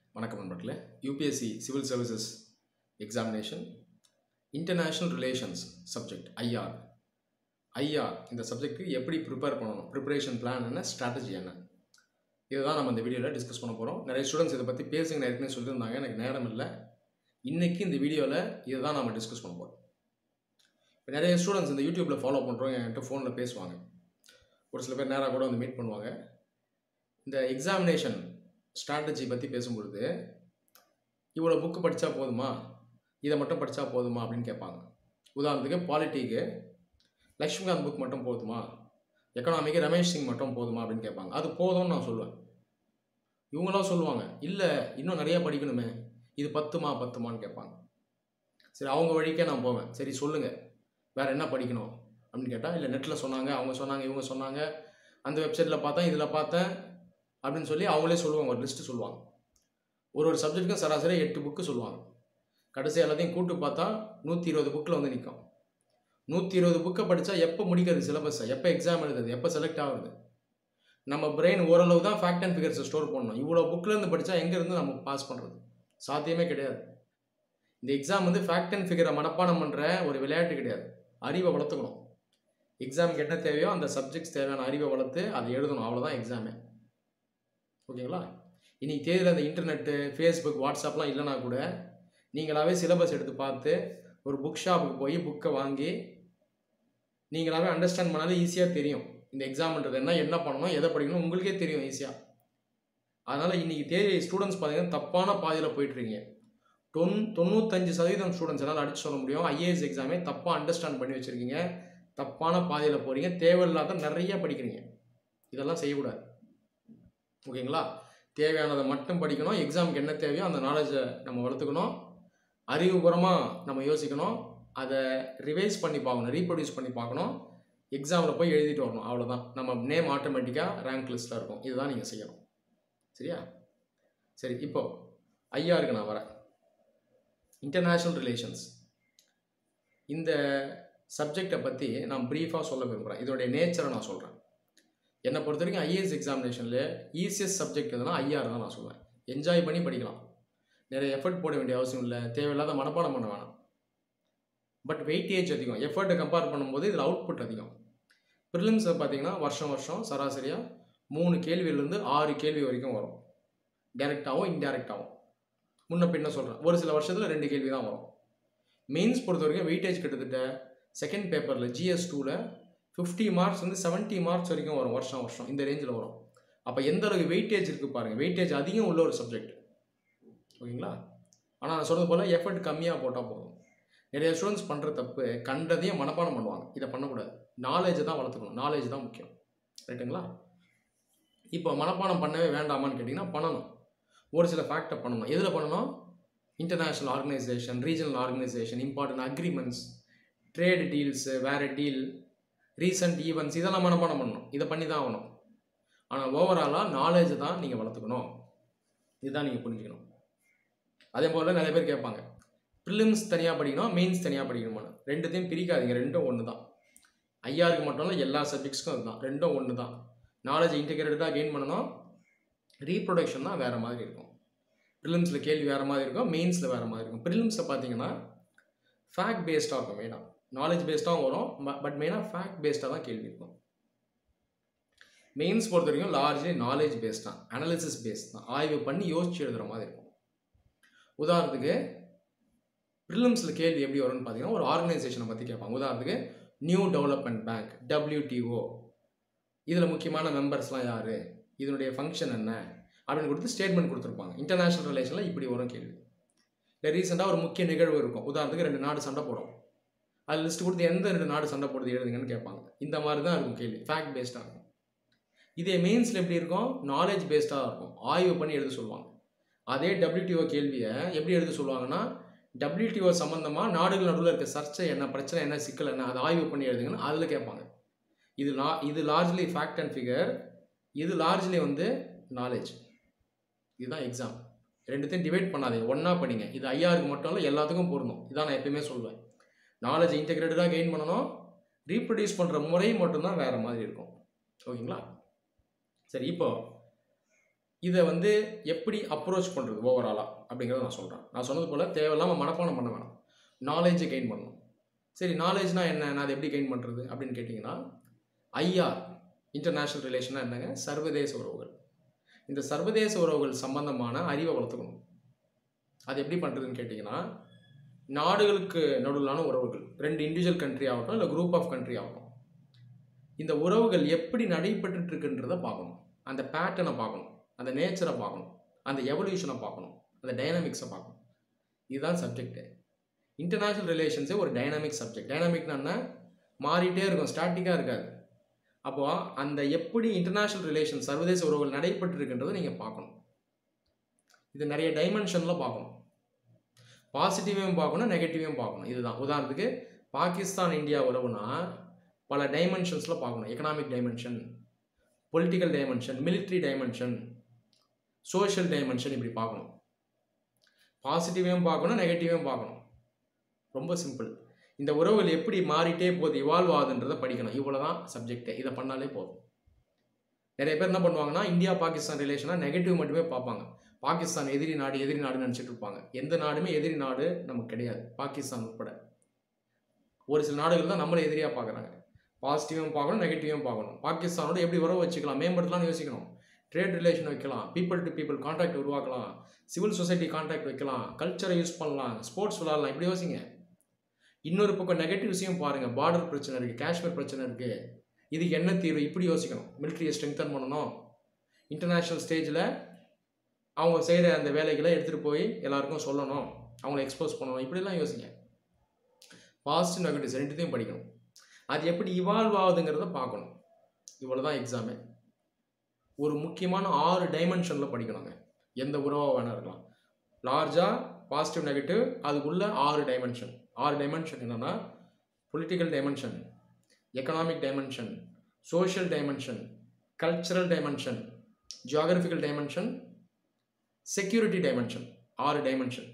வணக்கம் நண்பர்களே UPSC civil services examination international relations subject IR IR இந்த சப்ஜெக்ட்டுக்கு எப்படி ப்ரிப்பேர் பண்ணணும் ப்ரிப்பரேஷன் பிளான் என்ன ஸ்ட்ராட்டஜி என்ன இதை தான் நம்ம இந்த வீடியோவில் டிஸ்கஸ் பண்ண போகிறோம் நிறைய ஸ்டூடெண்ட்ஸ் இதை பற்றி பேசுங்க நான் ஏற்கனவே சொல்லியிருந்தாங்க எனக்கு நேரம் இல்லை இன்றைக்கி இந்த வீடியோவில் இதை தான் நம்ம டிஸ்கஸ் பண்ண போகிறோம் இப்போ நிறைய ஸ்டூடெண்ட்ஸ் இந்த யூடியூப்பில் ஃபாலோ பண்ணுறோம் என்கிட்ட ஃபோனில் பேசுவாங்க ஒரு சில பேர் நேராக கூட வந்து மீட் பண்ணுவாங்க இந்த எக்ஸாமினேஷன் ஸ்ட்ராட்டஜி பற்றி பேசும்பொழுது இவ்வளோ புக்கு படித்தா போதுமா இதை மட்டும் படித்தா போதுமா அப்படின்னு கேட்பாங்க உதாரணத்துக்கு பாலிட்டிக்கு லக்ஷ்மிகாந்த் புக் மட்டும் போதுமா எக்கனாமிக்கு ரமேஷ் சிங் மட்டும் போதுமா அப்படின்னு கேட்பாங்க அது போதும்னு நான் சொல்லுவேன் இவங்களாம் சொல்லுவாங்க இல்லை இன்னும் நிறையா படிக்கணுமே இது பத்துமா பத்துமான்னு கேட்பாங்க சரி அவங்க வழிக்கே நான் போவேன் சரி சொல்லுங்கள் வேறு என்ன படிக்கணும் அப்படின்னு கேட்டால் இல்லை நெட்டில் சொன்னாங்க அவங்க சொன்னாங்க இவங்க சொன்னாங்க அந்த வெப்சைட்டில் பார்த்தேன் இதில் பார்த்தேன் அப்படின்னு சொல்லி அவங்களே சொல்லுவாங்க ஒரு லிஸ்ட்டு சொல்லுவாங்க ஒரு ஒரு சப்ஜெக்ட்டுக்கும் சராசரி எட்டு புக்கு சொல்லுவாங்க கடைசி எல்லாத்தையும் கூட்டு பார்த்தா நூற்றி இருபது புக்கில் வந்து நிற்கும் நூற்றி இருபது புக்கை படித்தா எப்போ முடிக்கிறது சிலபஸை எப்போ எக்ஸாம் எழுதுறது எப்போ செலக்ட் ஆகுது நம்ம பிரெயின் ஓரளவு தான் ஃபேக்ட் அண்ட் ஃபிகர்ஸை ஸ்டோர் பண்ணணும் இவ்வளோ புக்கிலேருந்து படித்தா எங்கேருந்து நம்ம பாஸ் பண்ணுறது சாத்தியமே கிடையாது இந்த எக்ஸாம் வந்து ஃபேக்ட் அண்ட் ஃபிகரை மனப்பாடம் பண்ணுற ஒரு விளையாட்டு கிடையாது அறிவை வளர்த்துக்கணும் எக்ஸாமுக்கு என்ன தேவையோ அந்த சப்ஜெக்ட்ஸ் தேவையான அறிவை வளர்த்து அதை எழுதணும் அவ்வளோதான் எக்ஸாமே ஓகேங்களா இன்னைக்கு தேதியில் அந்த இன்டர்நெட்டு ஃபேஸ்புக் வாட்ஸ்அப்லாம் இல்லைனா கூட நீங்களாவே சிலபஸ் எடுத்து பார்த்து ஒரு புக் ஷாப்புக்கு போய் புக்கை வாங்கி நீங்களாவே அண்டர்ஸ்டாண்ட் பண்ணாலே ஈஸியாக தெரியும் இந்த எக்ஸாம்ன்றது என்ன என்ன பண்ணணும் எதை படிக்கணும் உங்களுக்கே தெரியும் ஈஸியாக அதனால் இன்றைக்கி தேதி ஸ்டூடெண்ட்ஸ் பார்த்தீங்கன்னா தப்பான பாதையில் போயிட்டுருக்கீங்க தொன் தொண்ணூத்தஞ்சு சதவீதம் ஸ்டூடெண்ட்ஸ் என்னால் அடிச்சு சொல்ல முடியும் ஐஏஎஸ் எக்ஸாமே தப்பாக அண்டர்ஸ்டாண்ட் பண்ணி வச்சுருக்கீங்க தப்பான பாதையில் போகிறீங்க தேவையில்லாத நிறைய படிக்கிறீங்க இதெல்லாம் செய்யக்கூடாது ஓகேங்களா தேவையானதை மட்டும் படிக்கணும் எக்ஸாமுக்கு என்ன தேவையோ அந்த நாலேஜை நம்ம வளர்த்துக்கணும் அறிவுபூர்வமாக நம்ம யோசிக்கணும் அதை ரிவைஸ் பண்ணி பார்க்கணும் ரீப்ரொடியூஸ் பண்ணி பார்க்கணும் எக்ஸாமில் போய் எழுதிட்டு வரணும் அவ்வளோதான் நம்ம நேம் ஆட்டோமேட்டிக்காக ரேங்க் லிஸ்ட்டில் இருக்கும் இதுதான் நீங்கள் செய்யணும் சரியா சரி இப்போ ஐயாருக்கு நான் வரேன் இன்டர்நேஷ்னல் ரிலேஷன்ஸ் இந்த சப்ஜெக்டை பற்றி நான் ப்ரீஃபாக சொல்ல விரும்புகிறேன் இதோடைய நேச்சரை நான் சொல்கிறேன் என்னை பொறுத்த வரைக்கும் ஐஏஎஸ் எக்ஸாமினேஷனில் ஈஸியஸ்ட் சப்ஜெக்ட் எதுனா ஐஆர் தான் நான் சொல்லுவேன் என்ஜாய் பண்ணி படிக்கலாம் நிறைய எஃபர்ட் போட வேண்டிய அவசியம் இல்லை தேவையில்லாத மனப்பாடம் பண்ண வேணாம் பட் வெயிட்டேஜ் அதிகம் எஃபர்ட்டை கம்பேர் பண்ணும்போது இதில் அவுட்புட் அதிகம் ப்ரிலிம்ஸை பார்த்தீங்கன்னா வருஷம் வருஷம் சராசரியாக மூணு கேள்வியிலேருந்து ஆறு கேள்வி வரைக்கும் வரும் டேரெக்டாகவும் இன்டேரக்டாகவும் முன்ன பின்ன சொல்கிறேன் ஒரு சில வருஷத்தில் ரெண்டு கேள்வி தான் வரும் மெயின்ஸ் பொறுத்த வரைக்கும் வெயிட்டேஜ் கிட்டத்தட்ட செகண்ட் பேப்பரில் ஜிஎஸ் டூவில் ஃபிஃப்டி மார்க்ஸ் வந்து செவன்ட்டி மார்க்ஸ் வரைக்கும் வரும் வருஷம் வருஷம் இந்த ரேஞ்சில் வரும் அப்போ எந்த அளவுக்கு வெயிட்டேஜ் இருக்குது பாருங்கள் வெயிட்டேஜ் அதிகம் உள்ள ஒரு சப்ஜெக்ட் ஓகேங்களா ஆனால் நான் சொன்னது போல் எஃபர்ட் கம்மியாக போட்டால் போதும் நிறைய ஸ்டூடெண்ட்ஸ் பண்ணுற தப்பு கண்டதையும் மனப்பாடம் பண்ணுவாங்க இதை பண்ணக்கூடாது நாலேஜை தான் வளர்த்துக்கணும் நாலேஜ் தான் முக்கியம் ரைட்டுங்களா இப்போ மனப்பாடம் பண்ணவே வேண்டாமான்னு கேட்டிங்கன்னா பண்ணணும் ஒரு சில ஃபேக்டை பண்ணணும் எதில் பண்ணணும் international organisation regional organisation important agreements trade deals வேறு டீல் ரீசன்ட் ஈவெண்ட்ஸ் இதெல்லாம் மனப்பாடம் பண்ணணும் இதை பண்ணி தான் ஆகணும் ஆனால் ஓவராலாக நாலேஜ் தான் நீங்கள் வளர்த்துக்கணும் இதுதான் நீங்கள் புரிஞ்சுக்கணும் அதே போல் நிறைய பேர் கேட்பாங்க ப்ரிலிம்ஸ் தனியாக படிக்கணும் மெயின்ஸ் தனியாக படிக்கணுமான்னு ரெண்டுத்தையும் பிரிக்காதீங்க ரெண்டும் ஒன்று தான் ஐயாருக்கு மட்டும் இல்லை எல்லா சப்ஜெக்ட்ஸ்க்கும் அதுதான் ரெண்டும் ஒன்று தான் நாலேஜ் இன்டிகிரேட்டடாக கெயின் பண்ணணும் ரீப்ரொடக்ஷன் தான் வேறு மாதிரி இருக்கும் ப்ரிலிம்ஸில் கேள்வி வேறு மாதிரி இருக்கும் மெயின்ஸில் வேறு மாதிரி இருக்கும் ப்ரிலிம்ஸில் பார்த்தீங்கன்னா ஃபேக்ட் பேஸ்டாக இருக்கும் மெயினாக நாலேஜ் பேஸ்டாகவும் வரும் பட் மெயினாக ஃபேக்ட் பேஸ்டாக தான் கேள்வி இருக்கும் மெயின்ஸ் பொறுத்த வரைக்கும் லார்ஜ்லி நாலேஜ் பேஸ்ட் தான் அனாலிசிஸ் பேஸ்ட் தான் ஆய்வு பண்ணி யோசிச்சு எழுதுகிற மாதிரி இருக்கும் உதாரணத்துக்கு ப்ரிலிம்ஸில் கேள்வி எப்படி வரும்னு பார்த்தீங்கன்னா ஒரு ஆர்கனைசேஷனை பற்றி கேட்பாங்க உதாரணத்துக்கு நியூ டெவலப்மெண்ட் பேங்க் டபிள்யூடிஓ இதில் முக்கியமான மெம்பர்ஸ்லாம் யார் இதனுடைய ஃபங்க்ஷன் என்ன அப்படின்னு கொடுத்து ஸ்டேட்மெண்ட் கொடுத்துருப்பாங்க இன்டர்நேஷ்னல் ரிலேஷனில் இப்படி வரும் கேள்வி இல்லை ரீசெண்டாக ஒரு முக்கிய நிகழ்வு இருக்கும் உதாரணத்துக்கு ரெண்டு நாடு சண்டை போடும் அது லிஸ்ட் கொடுத்து எந்த ரெண்டு நாடு சண்டை போடுறது எழுதுங்கன்னு கேட்பாங்க இந்த மாதிரி தான் இருக்கும் கேள்வி ஃபேக்ட் பேஸ்டாக இருக்கும் இதே மெயின்ஸில் எப்படி இருக்கும் நாலேஜ் பேஸ்டாக இருக்கும் ஆய்வு பண்ணி எழுத சொல்லுவாங்க அதே டபிள்யூடிஓ கேள்வியை எப்படி எழுத சொல்லுவாங்கன்னா டபிள்யூடிஓ சம்மந்தமாக நாடுகள் நடுவில் இருக்க சர்ச்சை என்ன பிரச்சனை என்ன சிக்கல் என்ன அதை ஆய்வு பண்ணி எழுதுங்கன்னு அதில் கேட்பாங்க இது லா இது லார்ஜ்லி ஃபேக்ட் அண்ட் ஃபிகர் இது லார்ஜ்லி வந்து நாலேஜ் இதுதான் எக்ஸாம் ரெண்டுத்தையும் டிவைட் பண்ணாதீங்க ஒன்றா படிங்க இது ஐயாருக்கு மட்டும் இல்லை எல்லாத்துக்கும் பொருந்தும் இதான் நான் எப்பயுமே சொல்லுவேன் நாலேஜ் இன்டெகிரேட்டடாக கெயின் பண்ணணும் ரீப்ரொடியூஸ் பண்ணுற முறை மட்டும்தான் வேறு மாதிரி இருக்கும் ஓகேங்களா சரி இப்போ இதை வந்து எப்படி அப்ரோச் பண்ணுறது ஓவராலாக அப்படிங்கிறத நான் சொல்கிறேன் நான் சொன்னது போல் தேவையில்லாமல் மனப்பாடம் பண்ண வேணாம் நாலேஜை கெயின் பண்ணணும் சரி நாலேஜ்னா என்ன நான் அதை எப்படி கெயின் பண்ணுறது அப்படின்னு கேட்டிங்கன்னா ஐஆர் இன்டர்நேஷ்னல் ரிலேஷனாக என்னங்க சர்வதேச உறவுகள் இந்த சர்வதேச உறவுகள் சம்பந்தமான அறிவை வளர்த்துக்கணும் அது எப்படி பண்ணுறதுன்னு கேட்டிங்கன்னா நாடுகளுக்கு நடுவிலான உறவுகள் ரெண்டு இண்டிவிஜுவல் கண்ட்ரி ஆகட்டும் இல்லை குரூப் ஆஃப் கண்ட்ரி ஆகட்டும் இந்த உறவுகள் எப்படி நடைபெற்றுட்டு இருக்குன்றத பார்க்கணும் அந்த பேட்டர்னை பார்க்கணும் அந்த நேச்சரை பார்க்கணும் அந்த எவல்யூஷனை பார்க்கணும் அந்த டைனாமிக்ஸை பார்க்கணும் இதுதான் சப்ஜெக்ட்டு இன்டர்நேஷ்னல் ரிலேஷன்ஸே ஒரு டைனாமிக் சப்ஜெக்ட் டைனாமிக்னா என்ன மாறிட்டே இருக்கும் ஸ்டாட்டிக்காக இருக்காது அப்போ அந்த எப்படி இன்டர்நேஷ்னல் ரிலேஷன் சர்வதேச உறவுகள் நடைபெற்று இருக்கின்றதை நீங்கள் பார்க்கணும் இது நிறைய டைமென்ஷனில் பார்க்கணும் பாசிட்டிவையும் பார்க்கணும் நெகட்டிவையும் பார்க்கணும் இதுதான் உதாரணத்துக்கு பாகிஸ்தான் இந்தியா உறவுனா பல டைமென்ஷன்ஸில் பார்க்கணும் economic dimension political dimension military dimension social dimension இப்படி பார்க்கணும் பாசிட்டிவையும் பார்க்கணும் நெகட்டிவையும் பார்க்கணும் ரொம்ப சிம்பிள் இந்த உறவுகள் எப்படி மாறிட்டே போகுது இவால்வ் ஆகுதுன்றதை படிக்கணும் இவ்வளோ தான் சப்ஜெக்டே இதை பண்ணாலே போதும் நிறைய பேர் என்ன பண்ணுவாங்கன்னா இந்தியா பாகிஸ்தான் ரிலேஷனாக நெகட்டிவ் மட்டுமே பார்ப்பாங்க பாகிஸ்தான் எதிரி நாடு எதிரி நாடுன்னு நினச்சிட்டு இருப்பாங்க எந்த நாடுமே எதிரி நாடு நமக்கு கிடையாது பாகிஸ்தான் உட்பட ஒரு சில நாடுகள் தான் நம்மளை எதிரியாக பார்க்குறாங்க பாசிட்டிவும் பார்க்கணும் நெகட்டிவும் பார்க்கணும் பாகிஸ்தானோட எப்படி உறவு வச்சுக்கலாம் மேம்படுத்தலாம்னு யோசிக்கணும் ட்ரேட் ரிலேஷன் வைக்கலாம் பீப்புள் டு பீப்புள் கான்டாக்ட் உருவாக்கலாம் சிவில் சொசைட்டி கான்டாக்ட் வைக்கலாம் கல்ச்சரை யூஸ் பண்ணலாம் ஸ்போர்ட்ஸ் விளாட்லாம் இப்படி யோசிங்க இன்னொரு பக்கம் நெகட்டிவ்ஸையும் பாருங்கள் பார்டர் பிரச்சனை இருக்குது காஷ்மீர் பிரச்சனை இருக்குது இதுக்கு என்ன தீர்வு இப்படி யோசிக்கணும் மிலிட்ரியை ஸ்ட்ரெங்தன் பண்ணணும் இன்டர்நேஷ்னல் ஸ்டேஜில் அவங்க செய்கிற அந்த வேலைகளை எடுத்துகிட்டு போய் எல்லாருக்கும் சொல்லணும் அவங்கள எக்ஸ்போஸ் பண்ணணும் இப்படிலாம் யோசிங்க பாசிட்டிவ் நெகட்டிவ்ஸ் ரெண்டுத்தையும் படிக்கணும் அது எப்படி இவால்வ் ஆகுதுங்கிறத பார்க்கணும் இவ்வளோ தான் எக்ஸாமே ஒரு முக்கியமான ஆறு டைமென்ஷனில் படிக்கணுங்க எந்த உறவாக வேணா இருக்கலாம் லார்ஜாக பாசிட்டிவ் நெகட்டிவ் அதுக்குள்ள ஆறு டைமென்ஷன் ஆறு டைமென்ஷன் என்னென்னா political dimension economic dimension social dimension cultural dimension geographical dimension security dimension ஆறு டைமென்ஷன்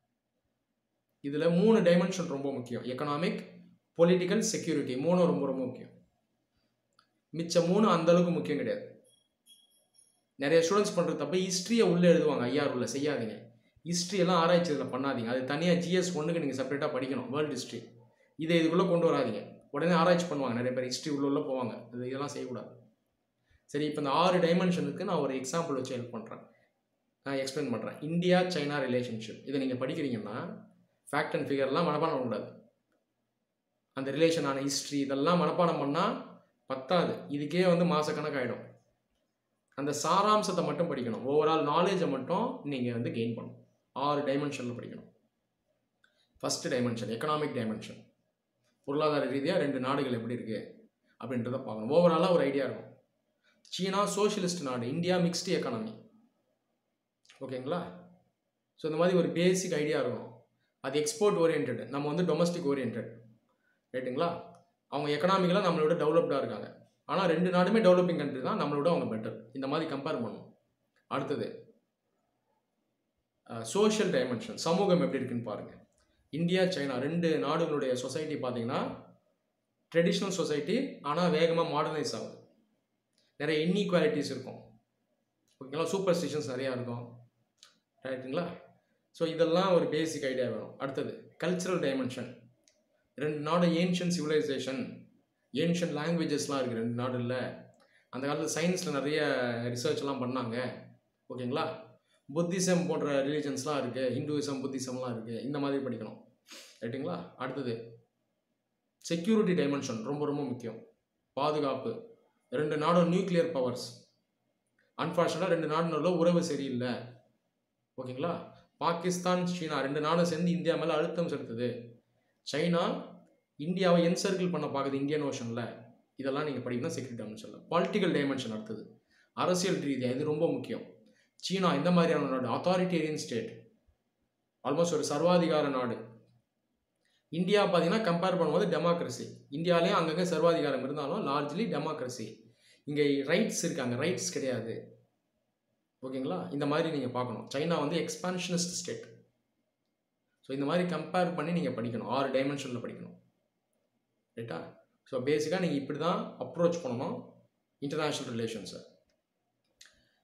இதில் மூணு டைமென்ஷன் ரொம்ப முக்கியம் எக்கனாமிக் பொலிட்டிக்கல் செக்யூரிட்டி மூணும் ரொம்ப ரொம்ப முக்கியம் மிச்ச மூணு அந்த அளவுக்கு முக்கியம் கிடையாது நிறைய ஸ்டூடெண்ட்ஸ் பண்ணுற தப்பு ஹிஸ்ட்ரியை உள்ளே எழுதுவாங்க ஐஆர் உள்ள செய்யாதீங்க ஹிஸ்ட்ரி எல்லாம் ஆராய்ச்சி இதில் பண்ணாதீங்க அது தனியாக ஜிஎஸ் ஒன்றுக்கு நீங்கள் செப்பரேட்டாக படிக்கணும் வேர்ல்டு ஹிஸ்ட்ரி இதை இதுக்குள்ளே கொண்டு வராதீங்க உடனே ஆராய்ச்சி பண்ணுவாங்க நிறைய பேர் ஹிஸ்ட்ரி உள்ள உள்ள போவாங்க இது இதெல்லாம் செய்யக்கூடாது சரி இப்போ இந்த ஆறு டைமென்ஷனுக்கு நான் ஒரு எக்ஸாம்பிள் வச்சு ஹெல்ப் பண்ணுறேன் நான் எக்ஸ்பிளைன் பண்ணுறேன் இந்தியா சைனா ரிலேஷன்ஷிப் இதை நீங்கள் படிக்கிறீங்கன்னா ஃபேக்ட் அண்ட் ஃபிகர்லாம் மனப்பாடம் பண்ணக்கூடாது அந்த ரிலேஷனான ஹிஸ்ட்ரி இதெல்லாம் மனப்பாடம் பண்ணால் பத்தாது இதுக்கே வந்து மாதக்கணக்காயிடும் அந்த சாராம்சத்தை மட்டும் படிக்கணும் ஓவரால் நாலேஜை மட்டும் நீங்கள் வந்து கெயின் பண்ணணும் ஆறு டைமென்ஷனில் படிக்கணும் ஃபஸ்ட்டு டைமென்ஷன் எக்கனாமிக் டைமென்ஷன் பொருளாதார ரீதியாக ரெண்டு நாடுகள் எப்படி இருக்குது அப்படின்றத பார்க்கணும் ஓவராலாக ஒரு ஐடியா இருக்கும் சீனா சோஷியலிஸ்ட் நாடு இந்தியா மிக்ஸ்டு எக்கானமி ஓகேங்களா ஸோ இந்த மாதிரி ஒரு பேசிக் ஐடியா இருக்கும் அது எக்ஸ்போர்ட் ஓரியன்ட் நம்ம வந்து டொமஸ்டிக் ஓரியன்ட் ரைட்டுங்களா அவங்க எக்கனாமிக்கலாக நம்மளோட டெவலப்டாக இருக்காங்க ஆனால் ரெண்டு நாடுமே டெவலப்பிங் கண்ட்ரி தான் நம்மளோட அவங்க பெட்டர் இந்த மாதிரி கம்பேர் பண்ணணும் அடுத்தது சோஷியல் டைமென்ஷன் சமூகம் எப்படி இருக்குன்னு பாருங்கள் இந்தியா சைனா ரெண்டு நாடுகளுடைய சொசைட்டி பார்த்தீங்கன்னா ட்ரெடிஷ்னல் சொசைட்டி ஆனால் வேகமாக மாடர்னைஸ் ஆகுது நிறைய இன்இக்வாலிட்டிஸ் இருக்கும் ஓகேங்களா சூப்பர் ஸ்டிஷன்ஸ் நிறையா இருக்கும் ரைட்டுங்களா ஸோ இதெல்லாம் ஒரு பேசிக் ஐடியா வேணும் அடுத்தது கல்ச்சுரல் டைமென்ஷன் ரெண்டு நாடு ஏன்ஷியன் சிவிலைசேஷன் ஏன்ஷியன் லாங்குவேஜஸ்லாம் இருக்குது ரெண்டு நாடுல அந்த காலத்தில் சயின்ஸில் நிறைய ரிசர்ச்லாம் பண்ணாங்க ஓகேங்களா புத்திசம் போன்ற ரிலீஜன்ஸ்லாம் இருக்குது ஹிந்துவிசம் புத்திசம்லாம் இருக்குது இந்த மாதிரி படிக்கணும் ரைட்டுங்களா அடுத்தது செக்யூரிட்டி டைமென்ஷன் ரொம்ப ரொம்ப முக்கியம் பாதுகாப்பு ரெண்டு நாடும் நியூக்ளியர் பவர்ஸ் அன்ஃபார்ச்சுனேட்டாக ரெண்டு நாடு நடுவில் உறவு சரியில்லை ஓகேங்களா பாகிஸ்தான் சீனா ரெண்டு நாடும் சேர்ந்து இந்தியா மேலே அழுத்தம் செலுத்துது சைனா இந்தியாவை என்சர்க்கிள் பண்ண பார்க்குது இந்தியன் ஓஷனில் இதெல்லாம் நீங்கள் படிக்கணும் செக்யூரிட்டி டைமென்ஷனில் பொலிட்டிக்கல் டைமென்ஷன் அடுத்தது அரசியல் ரீதியாக இது ரொம்ப முக்கியம் சீனா இந்த மாதிரியான நாடு அத்தாரிட்டேரியன் ஸ்டேட் ஆல்மோஸ்ட் ஒரு சர்வாதிகார நாடு இந்தியா பார்த்தீங்கன்னா கம்பேர் பண்ணும்போது டெமோக்ரஸி இந்தியாலேயும் அங்கங்கே சர்வாதிகாரம் இருந்தாலும் லார்ஜ்லி டெமோக்ரஸி இங்கே ரைட்ஸ் இருக்காங்க ரைட்ஸ் கிடையாது ஓகேங்களா இந்த மாதிரி நீங்கள் பார்க்கணும் சைனா வந்து எக்ஸ்பான்ஷனிஸ்ட் ஸ்டேட் ஸோ இந்த மாதிரி கம்பேர் பண்ணி நீங்கள் படிக்கணும் ஆறு டைமென்ஷனில் படிக்கணும் ரைட்டா ஸோ பேசிக்காக நீங்கள் இப்படி தான் அப்ரோச் பண்ணணும் இன்டர்நேஷ்னல் ரிலேஷன்ஸை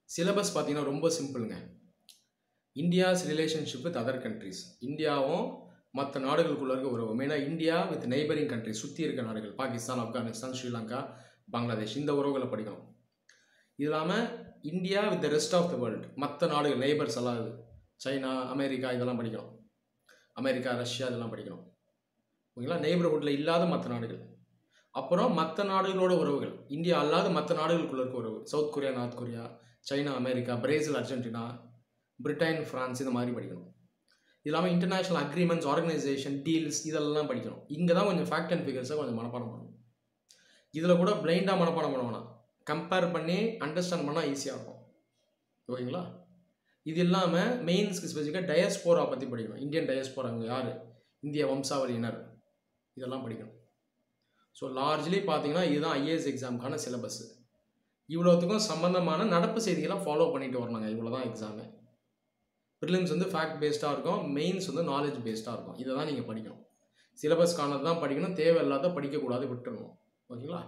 சிலபஸ் பார்த்தீங்கன்னா ரொம்ப சிம்பிளுங்க India's relationship with other countries இந்தியாவும் மற்ற நாடுகளுக்குள்ள இருக்க உறவு மெயினாக இந்தியா வித் நெய்பரிங் கண்ட்ரி சுற்றி இருக்க நாடுகள் பாகிஸ்தான் ஆப்கானிஸ்தான் ஸ்ரீலங்கா பங்களாதேஷ் இந்த உறவுகளை படிக்கணும் இது இல்லாமல் India with the rest of the world மற்ற நாடுகள் நெய்பர்ஸ் எல்லாம் இது சைனா அமெரிக்கா இதெல்லாம் படிக்கணும் அமெரிக்கா ரஷ்யா இதெல்லாம் படிக்கணும் ஓகேங்களா நெய்பர்ஹுட்டில் இல்லாத மற்ற நாடுகள் அப்புறம் மற்ற நாடுகளோட உறவுகள் இந்தியா அல்லாத மற்ற நாடுகளுக்குள்ள இருக்க உறவு South Korea North Korea China America Brazil Argentina Britain France இந்த மாதிரி படிக்கணும் இது இல்லாமல் இன்டர்நேஷ்னல் அக்ரிமெண்ட்ஸ் ஆர்கனைசேஷன் டீல்ஸ் இதெல்லாம் படிக்கணும் இங்கே தான் கொஞ்சம் ஃபேக்ட் அண்ட் ஃபிகர்ஸை கொஞ்சம் மனப்பாடம் பண்ணணும் இதில் கூட பிளைண்டாக மனப்பாடம் பண்ண வேணாம் கம்பேர் பண்ணி அண்டர்ஸ்டாண்ட் பண்ணால் ஈஸியாக இருக்கும் ஓகேங்களா இது இல்லாமல் மெயின்ஸ்க்கு ஸ்பெசிஃபிக்காக டயஸ்போரா பற்றி படிக்கணும் இந்தியன் டயஸ்போரா அவங்க யார் இந்திய வம்சாவளியினர் இதெல்லாம் படிக்கணும் ஸோ லார்ஜ்லி பார்த்தீங்கன்னா இதுதான் ஐஏஎஸ் எக்ஸாமுக்கான சிலபஸ் இவ்வளோத்துக்கும் சம்மந்தமான நடப்பு செய்திகளை ஃபாலோ பண்ணிட்டு வரணுங்க இவ்வளோ தான் எக்ஸாமு ப்ரிலிம்ஸ் வந்து ஃபேக்ட் பேஸ்டாக இருக்கும் மெயின்ஸ் வந்து நாலேஜ் பேஸ்டாக இருக்கும் இதை தான் நீங்கள் படிக்கணும் சிலபஸ்க்கானது தான் படிக்கணும் தேவையில்லாத படிக்கக்கூடாது விட்டுறணும் ஓகேங்களா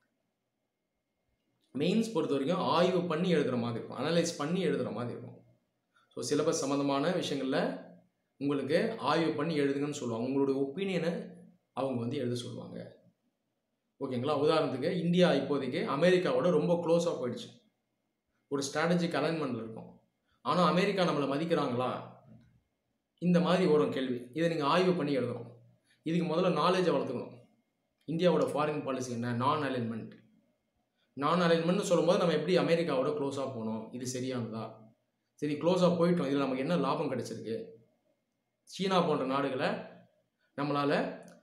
மெயின்ஸ் பொறுத்த வரைக்கும் ஆய்வு பண்ணி எழுதுகிற மாதிரி இருக்கும் அனலைஸ் பண்ணி எழுதுகிற மாதிரி இருக்கும் ஸோ சிலபஸ் சம்மந்தமான விஷயங்களில் உங்களுக்கு ஆய்வு பண்ணி எழுதுங்கன்னு சொல்லுவாங்க உங்களுடைய ஒப்பீனியனை அவங்க வந்து எழுத சொல்லுவாங்க ஓகேங்களா உதாரணத்துக்கு இந்தியா இப்போதைக்கு அமெரிக்காவோட ரொம்ப க்ளோஸாக போயிடுச்சு ஒரு ஸ்ட்ராட்டஜிக் அலைன்மெண்ட்டில் இருக்கும் ஆனால் அமெரிக்கா நம்மளை மதிக்கிறாங்களா இந்த மாதிரி வரும் கேள்வி இதை நீங்கள் ஆய்வு பண்ணி எழுதணும் இதுக்கு முதல்ல நாலேஜை வளர்த்துக்கணும் இந்தியாவோட ஃபாரின் பாலிசி என்ன நான் அலைன்மெண்ட் நான் அலைன்மெண்ட்னு சொல்லும்போது நம்ம எப்படி அமெரிக்காவோட க்ளோஸாக போகணும் இது சரியானதா சரி க்ளோஸாக போயிட்டோம் இதில் நமக்கு என்ன லாபம் கிடைச்சிருக்கு சீனா போன்ற நாடுகளை நம்மளால்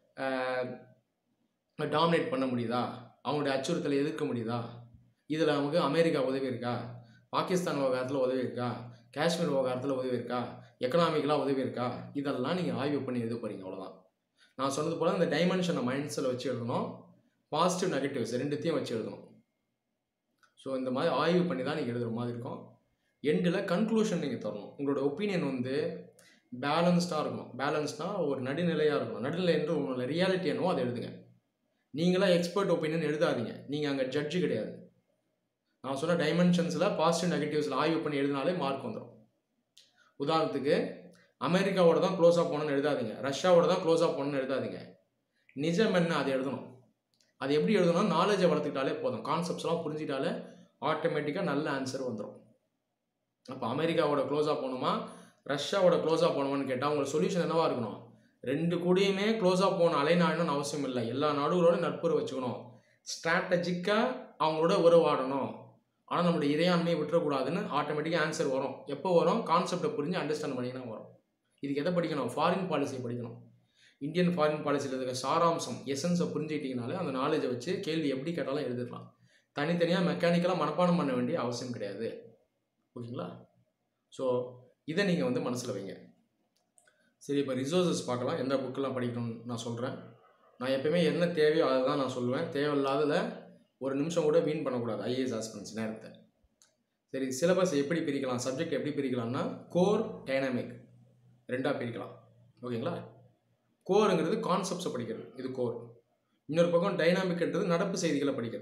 டாமினேட் பண்ண முடியுதா அவங்களுடைய அச்சுறுத்தலை எதிர்க்க முடியுதா இதில் நமக்கு அமெரிக்கா உதவி இருக்கா பாகிஸ்தான் விவகாரத்தில் உதவி இருக்கா காஷ்மீர் விவகாரத்தில் உதவி இருக்கா எக்கனாமிக்கலாக உதவி இருக்கா இதெல்லாம் நீங்கள் ஆய்வு பண்ணி எழுத போகிறீங்க அவ்வளோதான் நான் சொன்னது போல் இந்த டைமென்ஷனை மைண்ட்ஸில் வச்சு எழுதணும் பாசிட்டிவ் நெகட்டிவ்ஸ் ரெண்டுத்தையும் வச்சு எழுதணும் ஸோ இந்த மாதிரி ஆய்வு பண்ணி தான் நீங்கள் எழுதுகிற மாதிரி இருக்கும் எண்டில் கன்க்ளூஷன் நீங்கள் தரணும் உங்களோட ஒப்பீனியன் வந்து பேலன்ஸ்டாக இருக்கணும் பேலன்ஸ்னால் ஒரு நடுநிலையாக இருக்கணும் நடுநிலை என்று உங்களோட ரியாலிட்டி என்னவோ அதை எழுதுங்க நீங்களாம் எக்ஸ்பர்ட் ஒப்பீனியன் எழுதாதீங்க நீங்கள் அங்கே ஜட்ஜு கிடையாது நான் சொன்ன டைமென்ஷன்ஸில் பாசிட்டிவ் நெகட்டிவ்ஸில் ஆய்வு பண்ணி எழுதினாலே மார்க் வந்துடும் உதாரணத்துக்கு அமெரிக்காவோட தான் க்ளோஸாக போகணும்னு எழுதாதீங்க ரஷ்யாவோட தான் க்ளோஸாக போகணும்னு எழுதாதீங்க நிஜம் என்ன அதை எழுதணும் அது எப்படி எழுதணும் நாலேஜை வளர்த்துக்கிட்டாலே போதும் கான்செப்ட்ஸ்லாம் புரிஞ்சிட்டாலே ஆட்டோமேட்டிக்காக நல்ல ஆன்சர் வந்துடும் அப்போ அமெரிக்காவோட க்ளோஸாக போகணுமா ரஷ்யாவோட க்ளோஸாக போகணுமான்னு கேட்டால் உங்களோட சொல்யூஷன் என்னவா இருக்கணும் ரெண்டு கூடயுமே க்ளோஸாக போகணும் அலைநாடணும்னு அவசியம் இல்லை எல்லா நாடுகளோட நட்புறவு வச்சுக்கணும் ஸ்ட்ராட்டஜிக்காக அவங்களோட உறவாடணும் ஆனால் நம்மளுடைய இறையாண்மையை விட்டுறக்கூடாதுன்னு ஆட்டோமேட்டிக்காக ஆன்சர் வரும் எப்போ வரும் கான்செப்டை புரிஞ்சு அண்டர்ஸ்டாண்ட் பண்ணிங்கன்னா வரும் இதுக்கு எதை படிக்கணும் ஃபாரின் பாலிசியை படிக்கணும் இந்தியன் ஃபாரின் பாலிசியில் இருக்க சாராம்சம் எசன்ஸை புரிஞ்சுக்கிட்டீங்கனாலே அந்த நாலேஜை வச்சு கேள்வி எப்படி கேட்டாலும் எழுதிடலாம் தனித்தனியாக மெக்கானிக்கலாக மனப்பாடம் பண்ண வேண்டிய அவசியம் கிடையாது ஓகேங்களா ஸோ இதை நீங்கள் வந்து மனசில் வைங்க சரி இப்போ ரிசோர்ஸஸ் பார்க்கலாம் எந்த புக்கெல்லாம் படிக்கணும்னு நான் சொல்கிறேன் நான் எப்பயுமே என்ன தேவையோ அதை தான் நான் சொல்லுவேன் தேவையில்லாததில் ஒரு நிமிஷம் கூட வீண் பண்ணக்கூடாது ஐஏஎஸ் ஆஸ்பிரன்ஸ் நேரத்தை சரி சிலபஸ் எப்படி பிரிக்கலாம் சப்ஜெக்ட் எப்படி பிரிக்கலாம்னா கோர் டைனாமிக் ரெண்டாக பிரிக்கலாம் ஓகேங்களா கோருங்கிறது கான்செப்ட்ஸை படிக்கிறது இது கோர் இன்னொரு பக்கம் டைனாமிக்ன்றது நடப்பு செய்திகளை படிக்கிறது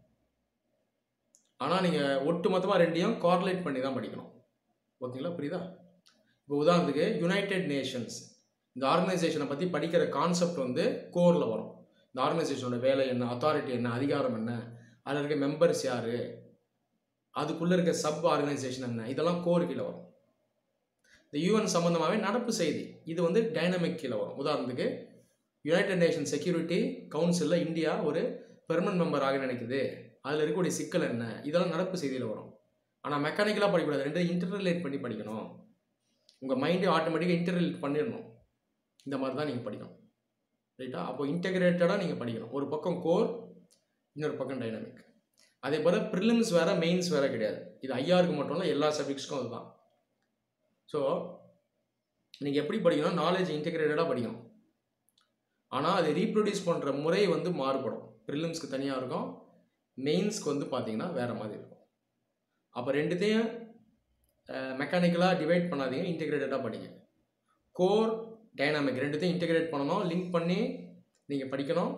ஆனால் நீங்கள் ஒட்டு மொத்தமாக ரெண்டையும் கார்லேட் பண்ணி தான் படிக்கணும் ஓகேங்களா புரியுதா இப்போ உதாரணத்துக்கு யுனைடெட் நேஷன்ஸ் இந்த ஆர்கனைசேஷனை பற்றி படிக்கிற கான்செப்ட் வந்து கோரில் வரும் இந்த ஆர்கனைசேஷனோட வேலை என்ன அத்தாரிட்டி என்ன அதிகாரம் என்ன அதில் இருக்க மெம்பர்ஸ் யார் அதுக்குள்ளே இருக்க சப் ஆர்கனைசேஷன் என்ன இதெல்லாம் கோர் கீழே வரும் இந்த யூஎன் சம்மந்தமாகவே நடப்பு செய்தி இது வந்து டைனமிக் கீழே வரும் உதாரணத்துக்கு யுனைடெட் நேஷன் செக்யூரிட்டி கவுன்சிலில் இந்தியா ஒரு பெர்மனன்ட் மெம்பர் ஆக நினைக்குது அதில் இருக்கக்கூடிய சிக்கல் என்ன இதெல்லாம் நடப்பு செய்தியில் வரும் ஆனால் மெக்கானிக்கலாக படிக்கக்கூடாது ரெண்டு இன்டர்ரிலேட் பண்ணி படிக்கணும் உங்கள் மைண்டே ஆட்டோமேட்டிக்காக இன்டர்ரிலேட் பண்ணிடணும் இந்த மாதிரி தான் நீங்கள் படிக்கணும் ரைட்டா அப்போ இன்டெகிரேட்டடாக நீங்கள் படிக்கணும் ஒரு பக்கம் கோர் இன்னொரு பக்கம் டைனாமிக் அதே போல் ப்ரிலிம்ஸ் வேறு மெயின்ஸ் வேறு கிடையாது இது ஐஆருக்கு மட்டும் இல்லை எல்லா சப்ஜெக்ட்ஸ்க்கும் அதுதான் ஸோ நீங்கள் எப்படி படிக்கணும் நாலேஜ் இன்டெகிரேட்டடாக படிக்கணும் ஆனால் அது ரீப்ரொடியூஸ் பண்ணுற முறை வந்து மாறுபடும் ப்ரிலிம்ஸ்க்கு தனியாக இருக்கும் மெயின்ஸ்க்கு வந்து பார்த்தீங்கன்னா வேறு மாதிரி இருக்கும் அப்போ ரெண்டுத்தையும் மெக்கானிக்கலாக டிவைட் பண்ணாதீங்க இன்டெகிரேட்டடாக படிங்க கோர் டைனாமிக் ரெண்டுத்தையும் இன்டெகிரேட் பண்ணணும் லிங்க் பண்ணி நீங்கள் படிக்கணும்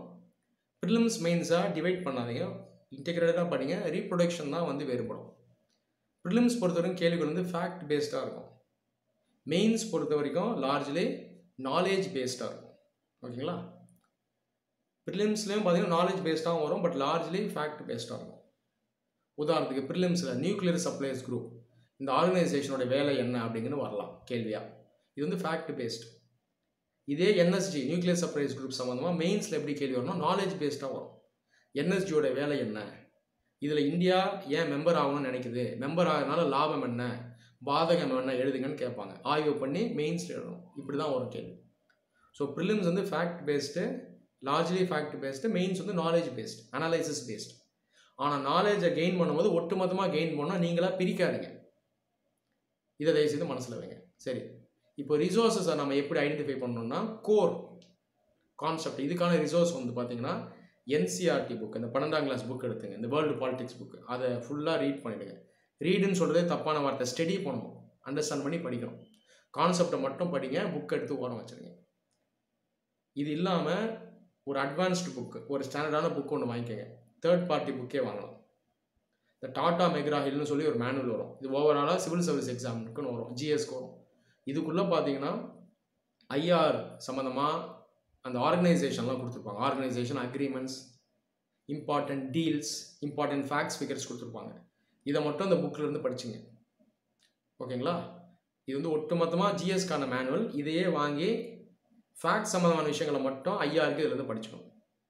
ப்ரிலிம்ஸ் மெயின்ஸாக டிவைட் பண்ணாதீங்க இன்டெகிரேட்டடாக படிங்க ரீப்ரொடக்ஷன் தான் வந்து வேறுபடும் ப்ரிலிம்ஸ் பொறுத்த வரைக்கும் கேள்விகள் வந்து ஃபேக்ட் பேஸ்டாக இருக்கும் மெயின்ஸ் பொறுத்த வரைக்கும் லார்ஜ்லி நாலேஜ் பேஸ்டாக இருக்கும் ஓகேங்களா ப்ரிலிம்ஸ்லேயும் பார்த்தீங்கன்னா நாலேஜ் பேஸ்டாகவும் வரும் பட் லார்ஜ்லி ஃபேக்ட் பேஸ்டாக இருக்கும் உதாரணத்துக்கு ப்ரிலிம்ஸில் நியூக்ளியர் சப்ளைஸ் குரூப் இந்த ஆர்கனைசேஷனோட வேலை என்ன அப்படிங்கன்னு வரலாம் கேள்வியாக இது வந்து ஃபேக்ட் பேஸ்ட் இதே என்எஸ்ஜி நியூக்ளியர் சப்ளைஸ் குரூப் சம்மந்தமாக மெயின்ஸில் எப்படி கேள்வி வரணும் நாலேஜ் பேஸ்டாக வரும் என்எஸ்ஜியோட வேலை என்ன இதில் இந்தியா ஏன் மெம்பர் ஆகணும்னு நினைக்குது மெம்பர் ஆகிறதுனால லாபம் என்ன பாதகம் என்ன எழுதுங்கன்னு கேட்பாங்க ஆய்வு பண்ணி மெயின்ஸில் எழுதணும் இப்படி தான் வரும் கேள்வி ஸோ ப்ரிலிம்ஸ் வந்து fact based largely fact based mains வந்து நாலேஜ் பேஸ்ட் அனலைசிஸ் பேஸ்ட் ஆனால் நாலேஜை கெயின் பண்ணும்போது ஒட்டுமொத்தமாக கெயின் பண்ணால் நீங்களாக பிரிக்காதீங்க இதை தயவுசெய்து மனசில் வைங்க சரி இப்போ ரிசோர்ஸஸை நம்ம எப்படி ஐடென்டிஃபை பண்ணணும்னா கோர் கான்செப்ட் இதுக்கான ரிசோர்ஸ் வந்து பார்த்தீங்கன்னா என்சிஆர்டி புக் இந்த பன்னெண்டாம் கிளாஸ் புக் எடுத்துங்க இந்த வேர்ல்டு பாலிடிக்ஸ் புக் அதை ஃபுல்லாக ரீட் பண்ணிவிடுங்க ரீடுன்னு சொல்கிறதே தப்பான வார்த்தை ஸ்டடி பண்ணணும் அண்டர்ஸ்டாண்ட் பண்ணி படிக்கணும் கான்செப்டை மட்டும் படிங்க புக் எடுத்து ஓரம் வச்சுருங்க இது இல்லாமல் ஒரு அட்வான்ஸ்டு புக்கு ஒரு ஸ்டாண்டர்டான புக் ஒன்று வாங்கிக்கோங்க தேர்ட் பார்ட்டி புக்கே வாங்கலாம் இந்த டாடா மெக்ரா ஹில்னு சொல்லி ஒரு மேனுவல் வரும் இது ஓவராலாக சிவில் சர்வீஸ் எக்ஸாமுக்குன்னு வரும் ஜிஎஸ்க்கு வரும் இதுக்குள்ளே பார்த்தீங்கன்னா ஐஆர் சம்மந்தமாக அந்த ஆர்கனைசேஷன்லாம் கொடுத்துருப்பாங்க organisation agreements important deals important facts figures கொடுத்துருப்பாங்க இதை மட்டும் அந்த புக்கில் இருந்து படிச்சுங்க ஓகேங்களா இது வந்து ஒட்டுமொத்தமாக ஜிஎஸ்க்கான மேனுவல் இதையே வாங்கி ஃபேக்ட் சம்மந்தமான விஷயங்களை மட்டும் ஐஆருக்கு இதில் படிச்சுக்கணும்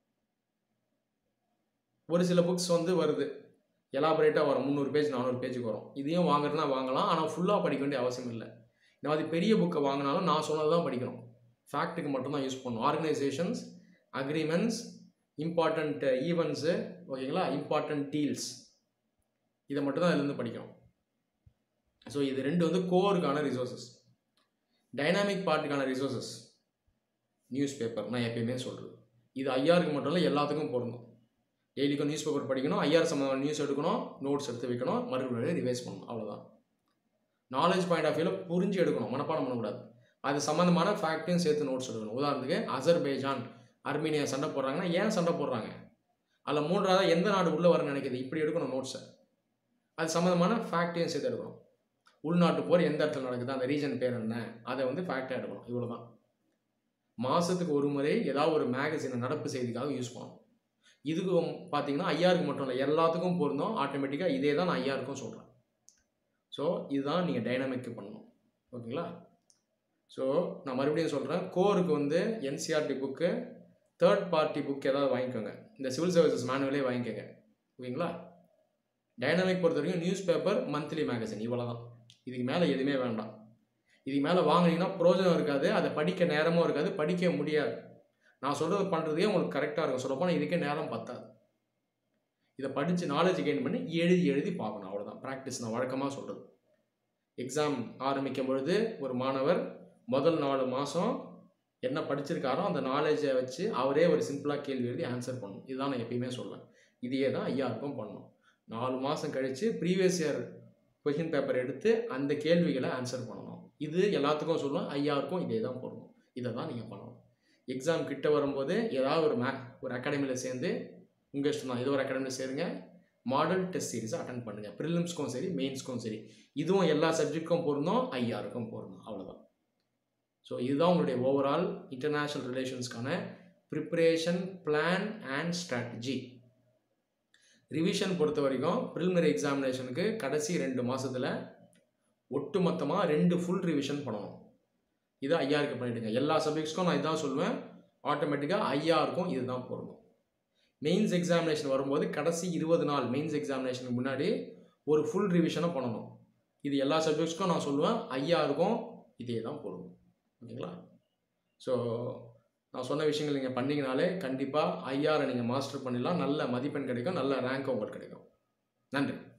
ஒரு சில புக்ஸ் வந்து வருது எலாபரேட்டாக வரும் முந்நூறு பேஜ் நானூறு பேஜுக்கு வரும் இதையும் வாங்குறதுனா வாங்கலாம் ஆனால் ஃபுல்லாக படிக்க வேண்டிய அவசியம் இல்லை இந்த மாதிரி பெரிய புக்கை வாங்கினாலும் நான் சொன்னது தான் படிக்கணும் ஃபேக்ட்டுக்கு மட்டும்தான் யூஸ் பண்ணணும் ஆர்கனைசேஷன்ஸ் அக்ரிமெண்ட்ஸ் இம்பார்ட்டண்ட் ஈவெண்ட்ஸு ஓகேங்களா இம்பார்ட்டண்ட் டீல்ஸ் இதை மட்டும் தான் இதுலேருந்து படிக்கணும் ஸோ இது ரெண்டு வந்து கோருக்கான ரிசோர்ஸஸ் டைனாமிக் பார்ட்டுக்கான ரிசோர்ஸஸ் நியூஸ் பேப்பர் நான் எப்பயுமே சொல்கிறது இது ஐஆருக்கு மட்டும் இல்லை எல்லாத்துக்கும் பொருந்தும் டெய்லிக்கும் நியூஸ் பேப்பர் படிக்கணும் ஐஆர் சம்மந்தமான நியூஸ் எடுக்கணும் நோட்ஸ் எடுத்து வைக்கணும் மறுபடியும் ரிவைஸ் பண்ணணும் அவ்வளோதான் நாலேஜ் பாயிண்ட் ஆஃப் வியூவில் புரிஞ்சு எடுக்கணும் மனப்பாடம் பண்ணக்கூடாது அது சம்மந்தமான ஃபேக்ட்டையும் சேர்த்து நோட்ஸ் எடுக்கணும் உதாரணத்துக்கு அசர்பைஜான் அர்மீனியா சண்டை போடுறாங்கன்னா ஏன் சண்டை போடுறாங்க அதில் மூன்றாவது எந்த நாடு உள்ளே வர நினைக்கிது இப்படி எடுக்கணும் நோட்ஸை அது சம்மந்தமான ஃபேக்ட்டையும் சேர்த்து எடுக்கணும் உள்நாட்டு போர் எந்த இடத்துல நடக்குது அந்த ரீஜன் பேர் என்ன அதை வந்து ஃபேக்டாக எடுக்கணும் இவ்வளோ தான் மாதத்துக்கு ஒரு முறை ஏதாவது ஒரு மேகசினை நடப்பு செய்திக்காக யூஸ் பண்ணணும் இதுக்கும் பார்த்தீங்கன்னா ஐயாருக்கு மட்டும் இல்லை எல்லாத்துக்கும் பொருந்தும் ஆட்டோமேட்டிக்காக இதே தான் நான் ஐயாருக்கும் சொல்கிறேன் ஸோ இதுதான் நீங்கள் டைனாமிக்கு பண்ணணும் ஓகேங்களா ஸோ நான் மறுபடியும் சொல்கிறேன் கோருக்கு வந்து NCERT book third party book ஏதாவது வாங்கிக்கோங்க இந்த சிவில் சர்வீசஸ் மேனுவலே வாங்கிக்கோங்க ஓகேங்களா டைனாமிக் பொறுத்த வரைக்கும் நியூஸ் பேப்பர் மந்த்லி மேகசின் இவ்வளோ தான் இதுக்கு மேலே எதுவுமே வேண்டாம் இதுக்கு மேலே வாங்கினீங்கன்னா பிரோஜனம் இருக்காது அதை படிக்க நேரமும் இருக்காது படிக்க முடியாது நான் சொல்கிறது பண்ணுறதே உங்களுக்கு கரெக்டாக இருக்கும் சொல்லப்போனால் இதுக்கே நேரம் பத்தாது இதை படித்து நாலேஜ் கெயின் பண்ணி எழுதி எழுதி பார்க்கணும் அவ்வளோதான் ப்ராக்டிஸ் நான் வழக்கமாக சொல்கிறது எக்ஸாம் ஆரம்பிக்கும் பொழுது ஒரு மாணவர் முதல் நாலு மாதம் என்ன படிச்சிருக்காரோ அந்த நாலேஜை வச்சு அவரே ஒரு சிம்பிளாக கேள்வி எழுதி ஆன்சர் பண்ணணும் இதுதான் நான் எப்பயுமே சொல்வேன் இதையே தான் ஐயாருக்கும் பண்ணணும் நாலு மாதம் கழித்து ப்ரீவியஸ் இயர் கொஷின் பேப்பர் எடுத்து அந்த கேள்விகளை ஆன்சர் பண்ணணும் இது எல்லாத்துக்கும் சொல்லுவோம் ஐயாருக்கும் இதே தான் போடணும் இதை தான் நீங்கள் பண்ணணும் எக்ஸாம் கிட்ட வரும்போது ஏதாவது ஒரு மே ஒரு அகாடமியில் சேர்ந்து உங்கள் இஷ்டம் தான் ஏதோ ஒரு அகாடமியில் சேருங்க மாடல் டெஸ்ட் சீரிஸை அட்டன் பண்ணுங்கள் ப்ரிலிம்ஸ்க்கும் சரி மெயின்ஸ்க்கும் சரி இதுவும் எல்லா சப்ஜெக்ட்க்கும் பொருந்தும் ஐஆருக்கும் பொருந்தும் அவ்வளோதான் ஸோ இதுதான் உங்களுடைய ஓவரால் இன்டர்நேஷ்னல் ரிலேஷன்ஸ்க்கான preparation plan and strategy revision பொறுத்த வரைக்கும் ப்ரிலிமினரி எக்ஸாமினேஷனுக்கு கடைசி ரெண்டு மாதத்தில் ஒட்டு மொத்தமாக ரெண்டு ஃபுல் ரிவிஷன் பண்ணணும் இதை ஐயாருக்கு பண்ணிவிடுங்க எல்லா சப்ஜெக்ட்ஸ்க்கும் நான் இதான் சொல்லுவேன் ஆட்டோமேட்டிக்காக ஐயாருக்கும் இதுதான் பொருந்தும் மெயின்ஸ் எக்ஸாமினேஷன் வரும்போது கடைசி இருபது நாள் மெயின்ஸ் எக்ஸாமினேஷனுக்கு முன்னாடி ஒரு ஃபுல் ரிவிஷனை பண்ணணும் இது எல்லா சப்ஜெக்ட்ஸ்க்கும் நான் சொல்லுவேன் ஐயாருக்கும் இதே தான் பொருந்தும் ஓகேங்களா ஸோ நான் சொன்ன விஷயங்கள் நீங்கள் பண்ணிங்கனாலே கண்டிப்பாக ஐஆரை நீங்கள் மாஸ்டர் பண்ணிடலாம் நல்ல மதிப்பெண் கிடைக்கும் நல்ல ரேங்க் உங்களுக்கு கிடைக்கும் நன்றி